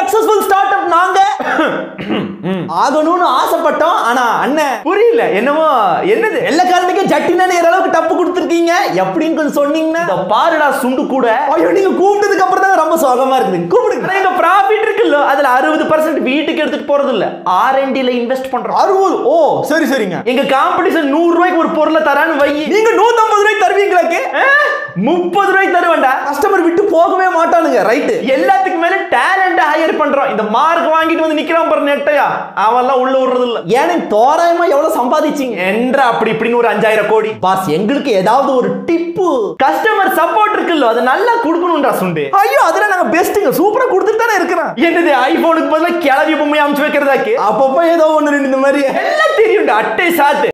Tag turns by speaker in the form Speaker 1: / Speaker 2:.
Speaker 1: successful start up நாங்க ஆகணும்னு ஆசைப்பட்டோம் ஆனா அண்ணன்
Speaker 2: புரியல என்னமோ என்னது
Speaker 1: வெள்ளக்காரனுக்கு ஜட்டினான அளவுக்கு டப்பு கொடுத்துருக்கீங்க எப்படின்னு கொஞ்சம் சொன்னீங்கன்னா
Speaker 2: இந்த பாருடா சுண்டு கூட
Speaker 1: ஐயோ நீங்க கூப்பிட்டதுக்கு அப்புறம் தான் ரொம்ப சோகமா இருக்குது கூப்பிடுங்க
Speaker 2: ஆனா எங்க ப்ராஃபிட் இருக்குல்ல அதுல அறுபது பர்சன்ட் வீட்டுக்கு எடுத்துட்டு போறது இல்ல ஆர்என்டில இன்வெஸ்ட் பண்றோம்
Speaker 1: அறுபது ஓ சரி சரிங்க
Speaker 2: எங்க காம்படிஷன் நூறு ரூபாய்க்கு ஒரு பொருளை தரான்னு வை
Speaker 1: நீங்க நூத்தம்பது ரூபாய்க்கு தருவீங்களாக்கு
Speaker 2: முப்பது ரூபாய்க்கு தருவேன்டா
Speaker 1: கஸ்டமர் விட்டு போகவே மாட்டானுங்க ரைட்டு
Speaker 2: எல்லாத்துக்கு மேல டேலண்ட் ஹையர் பண்றோம் இந்த மார்க் வாங்கிட்டு வந்து நிக்கிறான் பாரு நெட்டையா அவன்லாம் உள்ள விடுறது இல்ல
Speaker 1: எனக்கு தோராயமா எவ்வளவு சம்பாதிச்சீங்க
Speaker 2: என்ற அப்படி இப்படின்னு ஒரு அஞ்சாயிரம் கோடி
Speaker 1: பாஸ் எங்களுக்கு ஏதாவது ஒரு டிப்பு
Speaker 2: கஸ்டமர் சப்போர்ட் இருக்குல்ல அதை நல்லா கொடுக்கணும்டா சுண்டு
Speaker 1: ஐயோ அதுல நாங்க பெஸ்ட்டுங்க சூப்பரா கொடுத்துட்டு தானே இருக்கிறோம்
Speaker 2: என்னது ஐபோனுக்கு பதிலா கிளவி பொம்மை அமைச்சு வைக்கிறதாக்கு
Speaker 1: அப்பப்போ ஏதோ ஒண்ணு ரெண்டு இந்த மாதிரி
Speaker 2: எல்லாம் தெரியும்டா அட்டை சாத்து